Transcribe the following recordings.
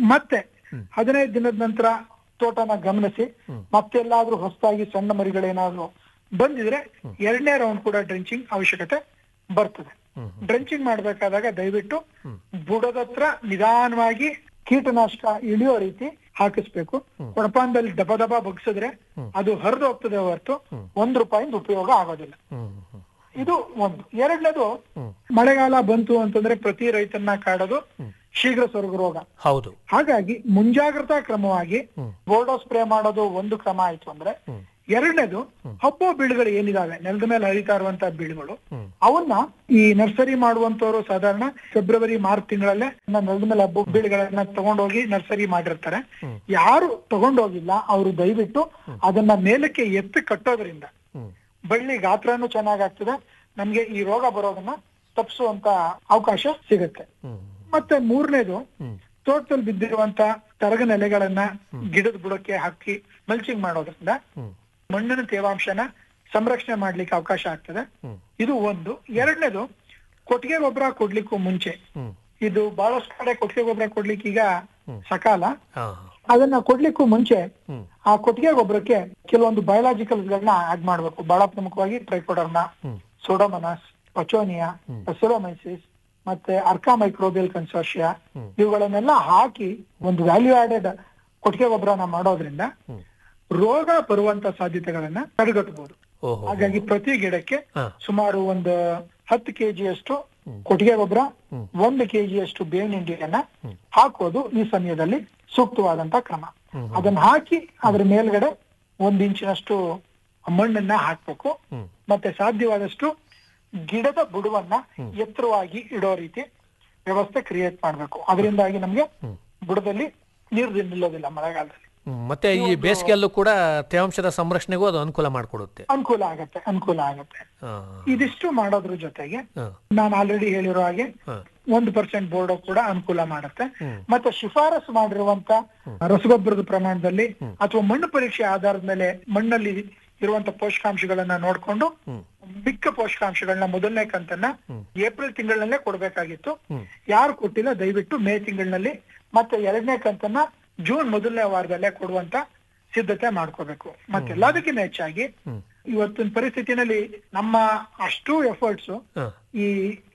ಮತ್ತೆ ಹದಿನೈದು ದಿನದ ನಂತರ ತೋಟನ ಗಮನಿಸಿ ಮತ್ತೆಲ್ಲಾದ್ರೂ ಹೊಸದಾಗಿ ಸಣ್ಣ ಮರಿಗಳೇನಾದ್ರೂ ಬಂದಿದ್ರೆ ಎರಡನೇ ರೌಂಡ್ ಕೂಡ ಡ್ರೆಂಚಿಂಗ್ ಅವಶ್ಯಕತೆ ಬರ್ತದೆ ಡ್ರೆಂಚಿಂಗ್ ಮಾಡ್ಬೇಕಾದಾಗ ದಯವಿಟ್ಟು ಬುಡದ ಹತ್ರ ನಿಧಾನವಾಗಿ ಕೀಟನಾಶಕ ಇಳಿಯೋ ರೀತಿ ಹಾಕಿಸ್ಬೇಕು ಕೊಡಪಾನದಲ್ಲಿ ದಬ ದಬ ಬಗ್ಸಿದ್ರೆ ಅದು ಹರಿದು ಹೋಗ್ತದೆ ಹೊರತು ಒಂದ್ ರೂಪಾಯಿಂದ ಉಪಯೋಗ ಆಗೋದಿಲ್ಲ ಹ್ಮ್ ಹ್ಮ್ ಇದು ಒಂದು ಎರಡನೇದು ಮಳೆಗಾಲ ಬಂತು ಅಂತಂದ್ರೆ ಪ್ರತಿ ರೈತನ್ನ ಕಾಡೋದು ಶೀಘ್ರ ಸ್ವರ್ಗ ರೋಗ ಹೌದು ಹಾಗಾಗಿ ಮುಂಜಾಗ್ರತಾ ಕ್ರಮವಾಗಿ ಬೋರ್ಡೋ ಸ್ಪ್ರೇ ಮಾಡೋದು ಒಂದು ಕ್ರಮ ಆಯ್ತು ಅಂದ್ರೆ ಎರಡನೇದು ಹಬ್ಬ ಬೀಳುಗಳು ಏನಿದಾವೆ ನೆಲದ ಮೇಲೆ ಹರಿತಾ ಇರುವಂತ ಬೀಳುಗಳು ಅವನ್ನ ಈ ನರ್ಸರಿ ಮಾಡುವಂತವ್ರು ಸಾಧಾರಣ ಫೆಬ್ರವರಿ ಮಾರ್ಚ್ ತಿಂಗಳಲ್ಲೇ ನೆಲದ ಮೇಲೆ ಹಬ್ಬ ಬೀಳುಗಳನ್ನ ತಗೊಂಡೋಗಿ ನರ್ಸರಿ ಮಾಡಿರ್ತಾರೆ ಯಾರು ತಗೊಂಡೋಗಿಲ್ಲ ಅವರು ದಯವಿಟ್ಟು ಅದನ್ನ ಮೇಲಕ್ಕೆ ಎತ್ತಿ ಕಟ್ಟೋದ್ರಿಂದ ಹ್ಮ್ ಬಳ್ಳಿ ಗಾತ್ರನೂ ಚೆನ್ನಾಗಾಗ್ತದೆ ನಮ್ಗೆ ಈ ರೋಗ ಬರೋದನ್ನ ತಪ್ಪಿಸುವಂತ ಅವಕಾಶ ಸಿಗುತ್ತೆ ಹ್ಮ್ ಮತ್ತೆ ಮೂರನೇದು ಹ್ಮ್ ತೋಟದಲ್ಲಿ ಬಿದ್ದಿರುವಂತ ತರಗನ ಎಲೆಗಳನ್ನ ಗಿಡದ ಬುಡಕ್ಕೆ ಹಾಕಿ ಮಲ್ಚಿಂಗ್ ಮಾಡೋದ್ರಿಂದ ಹ್ಮ್ ಮಣ್ಣಿನ ತೇವಾಂಶನ ಸಂರಕ್ಷಣೆ ಮಾಡ್ಲಿಕ್ಕೆ ಅವಕಾಶ ಆಗ್ತದೆ ಹ್ಮ್ ಇದು ಒಂದು ಎರಡನೇದು ಕೊಟ್ಟಿಗೆ ಗೊಬ್ಬರ ಕೊಡ್ಲಿಕ್ಕೂ ಮುಂಚೆ ಹ್ಮ್ ಇದು ಬಹಳಷ್ಟು ಕಡೆ ಕೊಟ್ಟಿಗೆ ಗೊಬ್ಬರ ಕೊಡ್ಲಿಕ್ಕೆ ಈಗ ಸಕಾಲ ಹಾ ಅದನ್ನ ಕೊಡ್ಲಿಕ್ಕೂ ಮುಂಚೆ ಹ್ಮ್ ಆ ಕೊಟ್ಟಿಗೆ ಗೊಬ್ಬರಕ್ಕೆ ಕೆಲವೊಂದು ಬಯೋಲಾಜಿಕಲ್ಸ್ ಗಳನ್ನ ಆಡ್ ಮಾಡ್ಬೇಕು ಬಹಳ ಪ್ರಮುಖವಾಗಿ ಟ್ರೈಕೋಡರ್ನ ಹ್ಮ್ ಸೋಡೋಮನಸ್ ಪಚೋನಿಯಾ ಪೆಸೋಲೋಮೈಸಿಸ್ ಮತ್ತೆ ಅರ್ಕಾ ಮೈಕ್ರೋಬಿಯಲ್ ಕನ್ಸೋರ್ಷಿಯಾ ಹ್ಮ್. ಇವುಗಳನ್ನೆಲ್ಲ ಹಾಕಿ ಒಂದು ವ್ಯಾಲ್ಯೂ ಆಡೆಡ್ ಕೊಟ್ಟಿಗೆ ಗೊಬ್ಬರನ ಮಾಡೋದ್ರಿಂದ ಹ್ಮ್. ರೋಗ ಬರುವಂತ ಸಾಧ್ಯತೆಗಳನ್ನ ತಡೆಗಟ್ಟಬಹುದು ಓಹೋ ಹಾಗಾಗಿ ಪ್ರತಿ ಗಿಡಕ್ಕೆ ಹಾ ಸುಮಾರು ಒಂದು ಹತ್ತು ಕೆಜಿಯಷ್ಟು ಕೊಟ್ಟಿಗೆ ಗೊಬ್ಬರ ಒಂದು ಕೆಜಿಯಷ್ಟು ಬೇವಿನ ಹಿಂಡಿಯನ್ನ ಹಾಕೋದು ಈ ಸಮಯದಲ್ಲಿ ಸೂಕ್ತವಾದಂತ ಕ್ರಮ ಅದನ್ನ ಹಾಕಿ ಅದ್ರ ಮೇಲ್ಗಡೆ ಒಂದ್ ಇಂಚಿನಷ್ಟು ಮಣ್ಣನ್ನ ಹಾಕ್ಬೇಕು ಹ್ಮ್ ಮತ್ತೆ ಸಾಧ್ಯವಾದಷ್ಟು ಗಿಡದ ಬುಡವನ್ನ ಎತ್ತರವಾಗಿ ಇಡೋ ರೀತಿ ವ್ಯವಸ್ಥೆ ಕ್ರಿಯೇಟ್ ಮಾಡ್ಬೇಕು ಅದರಿಂದಾಗಿ ನಮ್ಗೆ ಬುಡದಲ್ಲಿ ನೀರು ನಿಲ್ಲೋದಿಲ್ಲ ಮಳೆಗಾಲದಲ್ಲಿ ಹ್ಮ್. ಮತ್ತೆ ಈ ಬೇಸಿಗೆಯಲ್ಲೂ ಕೂಡ ತೇವಾಂಶದ ಸಂರಕ್ಷಣೆಗೂ ಅದು ಅನುಕೂಲ ಮಾಡಿಕೊಡುತ್ತೆ ಅನುಕೂಲ ಆಗತ್ತೆ ಅನುಕೂಲ ಆಗತ್ತೆ ಹಾ ಇದಿಷ್ಟು ಮಾಡೋದ್ರ ಜೊತೆಗೆ ಹಾ ನಾನು ಆಲ್ರೆಡಿ ಹೇಳಿರೋ ಹಾಗೆ ಹಾ ಒಂದು ಪರ್ಸೆಂಟ್ ಬೋರ್ಡ್ ಕೂಡ ಅನುಕೂಲ ಮಾಡುತ್ತೆ ಹ್ಮ್. ಮತ್ತೆ ಶಿಫಾರಸು ಮಾಡಿರುವಂತ ರಸಗೊಬ್ಬರದ ಪ್ರಮಾಣದಲ್ಲಿ ಅಥವಾ ಮಣ್ಣು ಪರೀಕ್ಷೆ ಆಧಾರದ ಮೇಲೆ ಮಣ್ಣಲ್ಲಿ ಇರುವಂತ ಪೋಷಕಾಂಶಗಳನ್ನ ನೋಡ್ಕೊಂಡು ಹ್ಮ್. ಮಿಕ್ಕ ಪೋಷಕಾಂಶಗಳನ್ನ ಮೊದಲನೇ ಕಂತನ್ನ ಏಪ್ರಿಲ್ ತಿಂಗಳಲ್ಲೇ ಕೊಡ್ಬೇಕಾಗಿತ್ತು ಹ್ಮ್. ಯಾರು ಕೊಟ್ಟಿಲ್ಲ ದಯವಿಟ್ಟು ಮೇ ತಿಂಗಳಿನಲ್ಲಿ ಮತ್ತೆ ಎರಡನೇ ಕಂತನ್ನ ಜೂನ್ ಮೊದಲನೇ ವಾರದಲ್ಲೇ ಕೊಡುವಂತ ಸಿದ್ಧತೆ ಮಾಡ್ಕೋಬೇಕು ಮತ್ತೆ ಎಲ್ಲದಕ್ಕಿಂತ ಹೆಚ್ಚಾಗಿ ಹ್ಮ್. ಇವತ್ತಿನ ಪರಿಸ್ಥಿತಿನಲ್ಲಿ ನಮ್ಮ ಅಷ್ಟು ಎಫರ್ಟ್ಸ್ ಹಾ ಈ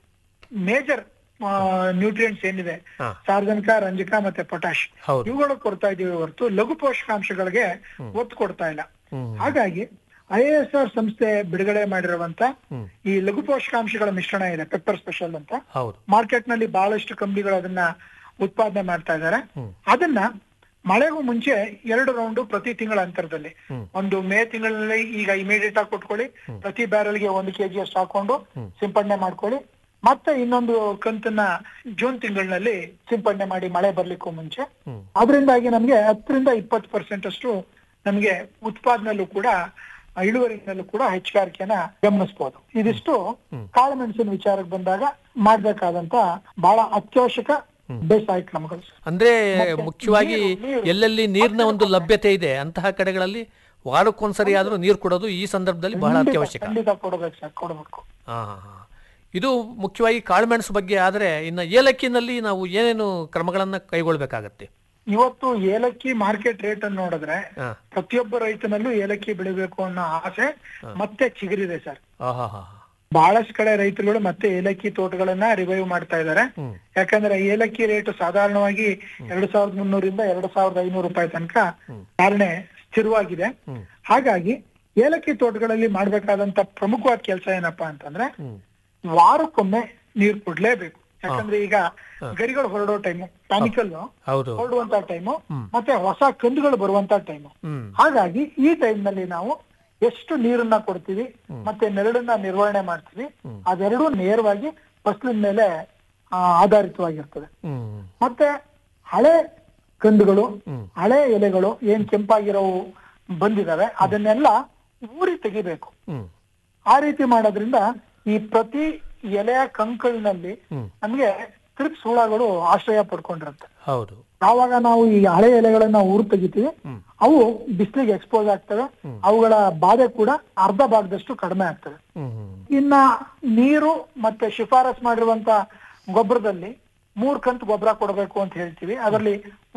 ಮೇಜರ್ ನ್ಯೂಟ್ರಿಯೆಂಟ್ಸ್ ಏನಿದೆ ಹಾ. ಸಾರ್ವಜನಿಕ ರಂಜಕ ಮತ್ತೆ ಪೊಟ್ಯಾಶ್ ಹೌದು ಇವುಗಳು ಕೊಡ್ತಾ ಇದೀವಿ ಹೊರತು ಲಘು ಪೋಷಕಾಂಶಗಳಿಗೆ ಒತ್ತು ಕೊಡ್ತಾ ಇಲ್ಲ ಹ್ಮ್ ಹಾಗಾಗಿ ಐ ಎಸ್ ಆರ್ ಸಂಸ್ಥೆ ಬಿಡುಗಡೆ ಮಾಡಿರುವಂತ ಹ್ಮ್. ಈ ಲಘು ಪೋಷಕಾಂಶಗಳ ಮಿಶ್ರಣ ಇದೆ ಪೆಪ್ಪರ್ ಸ್ಪೆಷಲ್ ಅಂತ ಹೌದು ಮಾರ್ಕೆಟ್ ನಲ್ಲಿ ಬಹಳಷ್ಟು ಕಂಪನಿಗಳು ಅದನ್ನ ಉತ್ಪಾದನೆ ಮಾಡ್ತಾ ಇದ್ದಾರೆ ಹ್ಮ್. ಅದನ್ನ ಮಳೆಗೂ ಮುಂಚೆ ಎರಡು ರೌಂಡ್ ಪ್ರತಿ ತಿಂಗಳ ಅಂತರದಲ್ಲಿ ಹ್ಮ್. ಒಂದು ಮೇ ತಿಂಗಳಲ್ಲಿ ಈಗ ಇಮಿಡಿಯೇಟ್ ಆಗಿ ಕೊಟ್ಕೊಳ್ಳಿ ಪ್ರತಿ ಬ್ಯಾರಲ್ಗೆ ಒಂದು ಕೆಜಿ ಅಷ್ಟು ಹಾಕೊಂಡು ಸಿಂಪಡಣೆ ಮಾಡ್ಕೊಳ್ಳಿ ಮತ್ತೆ ಇನ್ನೊಂದು ಕಂತನ್ನ ಜೂನ್ ತಿಂಗಳಿನಲ್ಲಿ ಸಿಂಪಡಣೆ ಮಾಡಿ ಮಳೆ ಬರ್ಲಿಕ್ಕೂ ಮುಂಚೆ ಹ್ಮ್. ಅದರಿಂದಾಗಿ ನಮ್ಗೆ ಹತ್ತರಿಂದ ಇಪ್ಪತ್ತು ಪರ್ಸೆಂಟ್ ಅಷ್ಟು ನಮ್ಗೆ ಉತ್ಪಾದನೆಯಲ್ಲೂ ಕೂಡ ಇಳುವರಿನಲ್ಲೂ ಕೂಡ ಹೆಚ್ಚುಗಾರಿಕೆಯನ್ನ ಗಮನಿಸಬಹುದು ಇದಿಷ್ಟು ಕಾಳುಮೆಣಸಿನ ವಿಚಾರಕ್ಕೆ ಬಂದಾಗ ಮಾಡ್ಬೇಕಾದಂತ ಬಹಳ ಅತ್ಯವಶ್ಯಕ ಬೇಸಾಯ ಕ್ರಮಗಳು ಅಂದ್ರೆ ಮುಖ್ಯವಾಗಿ ನೀರು- ನೀರು. ಎಲ್ಲೆಲ್ಲಿ ನೀರಿನ ಒಂದು ಲಭ್ಯತೆ ಇದೆ ಅಂತಹ ಕಡೆಗಳಲ್ಲಿ ವಾರಕ್ಕೊಂದ್ಸರಿ ಆದ್ರೂ ನೀರು ಕೊಡೋದು ಈ ಸಂದರ್ಭದಲ್ಲಿ ಬಹಳ ಖಂಡಿತ- ಅತ್ಯವಶ್ಯಕ ಖಂಡಿತ ಕೊಡಬೇಕು ಸರ್ ಕೊಡಬೇಕು ಹಾ ಹಾ, ಹಾ. ಇದು ಮುಖ್ಯವಾಗಿ ಕಾಳುಮೆಣಸು ಬಗ್ಗೆ ಆದರೆ ಇನ್ನು ಏಲಕ್ಕಿನಲ್ಲಿ ನಾವು ಏನೇನು ಕ್ರಮಗಳನ್ನ ಕೈಗೊಳ್ಬೇಕಾಗತ್ತೆ ಇವತ್ತು ಏಲಕ್ಕಿ ಮಾರ್ಕೆಟ್ ರೇಟ್ ಅನ್ನು ನೋಡಿದ್ರೆ ಹಾ ಪ್ರತಿಯೊಬ್ಬ ರೈತನಲ್ಲೂ ಏಲಕ್ಕಿ ಬೆಳಿಬೇಕು ಅನ್ನೋ ಆಸೆ ಮತ್ತೆ ಚಿಗುರಿದೆ ಸರ್ ಹಾ ಹಾ ಹಾ ಬಹಳಷ್ಟು ಕಡೆ ರೈತರುಗಳು ಮತ್ತೆ ಏಲಕ್ಕಿ ತೋಟಗಳನ್ನ ರಿವೈವ್ ಮಾಡ್ತಾ ಇದ್ದಾರೆ ಹ್ಮ್. ಯಾಕಂದ್ರೆ ಏಲಕ್ಕಿ ರೇಟ್ ಸಾಧಾರಣವಾಗಿ ಎರಡ್ ಸಾವಿರದ ಮುನ್ನೂರಿಂದ ಎರಡ್ ಸಾವಿರದ ಐನೂರು ರೂಪಾಯಿ ತನಕ ಧಾರಣೆ ಸ್ಥಿರವಾಗಿದೆ ಹ್ಮ್. ಹಾಗಾಗಿ ಏಲಕ್ಕಿ ತೋಟಗಳಲ್ಲಿ ಮಾಡ್ಬೇಕಾದಂತ ಪ್ರಮುಖವಾದ ಕೆಲಸ ಏನಪ್ಪಾ ಅಂತಂದ್ರೆ ಹ್ಮ್ ವಾರಕ್ಕೊಮ್ಮೆ ನೀರ್ ಕೊಡ್ಲೇಬೇಕು ಯಾಕಂದ್ರೆ ಈಗ ಗರಿಗಳು ಹೊರಡೋ ಟೈಮು ಪ್ಯಾನಿಕಲ್ ಹೌದು ಹೊರಡುವಂತ ಟೈಮು ಮತ್ತೆ ಹೊಸ ಕಂದುಗಳು ಬರುವಂತ ಟೈಮು ಹ್ಮ್ ಹಾಗಾಗಿ ಈ ಟೈಮ್ ನಲ್ಲಿ ನಾವು ಎಷ್ಟು ನೀರನ್ನ ಕೊಡ್ತೀವಿ ಮತ್ತೆ ನೆರಳನ್ನ ನಿರ್ವಹಣೆ ಮಾಡ್ತೀವಿ ಅದೆರಡೂ ನೇರವಾಗಿ ಫಸಲಿನ ಮೇಲೆ ಆ, ಆಧಾರಿತವಾಗಿರ್ತದೆ ಹ್ಮ್ ಮತ್ತೆ ಹಳೆ ಕಂದುಗಳು ಹ್ಮ್. ಹಳೆ ಎಲೆಗಳು ಏನ್ ಕೆಂಪಾಗಿರೋವು ಬಂದಿದಾವೆ ಅದನ್ನೆಲ್ಲ ಊರಿ ತೆಗಿಬೇಕು ಹ್ಮ್ ಆ ರೀತಿ ಮಾಡೋದ್ರಿಂದ ಈ ಪ್ರತಿ ಎಲೆಯ ಕಂಕಳಿನಲ್ಲಿ ಹ್ಮ್. ನಮ್ಗೆ ತ್ರಿಪ್ಸ್ ಹುಳಗಳು ಆಶ್ರಯ ಪಡ್ಕೊಂಡಿರುತ್ತೆ ಹೌದು ಯಾವಾಗ ನಾವು ಈ ಹಳೆ ಎಲೆಗಳನ್ನ ಊರು ತೆಗಿತೀವಿ ಅವು ಬಿಸಿಲಿಗೆ ಎಕ್ಸ್ಪೋಸ್ ಆಗ್ತವೆ ಅವುಗಳ ಬಾಧೆ ಕೂಡ ಅರ್ಧ ಭಾಗದಷ್ಟು ಕಡಿಮೆ ಆಗ್ತದೆ ಹ್ಮ್ ಹ್ಮ್ ಇನ್ನ ನೀರು ಮತ್ತೆ ಶಿಫಾರಸ್ ಮಾಡಿರುವಂತ ಗೊಬ್ಬರದಲ್ಲಿ ಮೂರ್ ಕಂತು ಗೊಬ್ಬರ ಕೊಡಬೇಕು ಅಂತ ಹೇಳ್ತೀವಿ ಅದರಲ್ಲಿ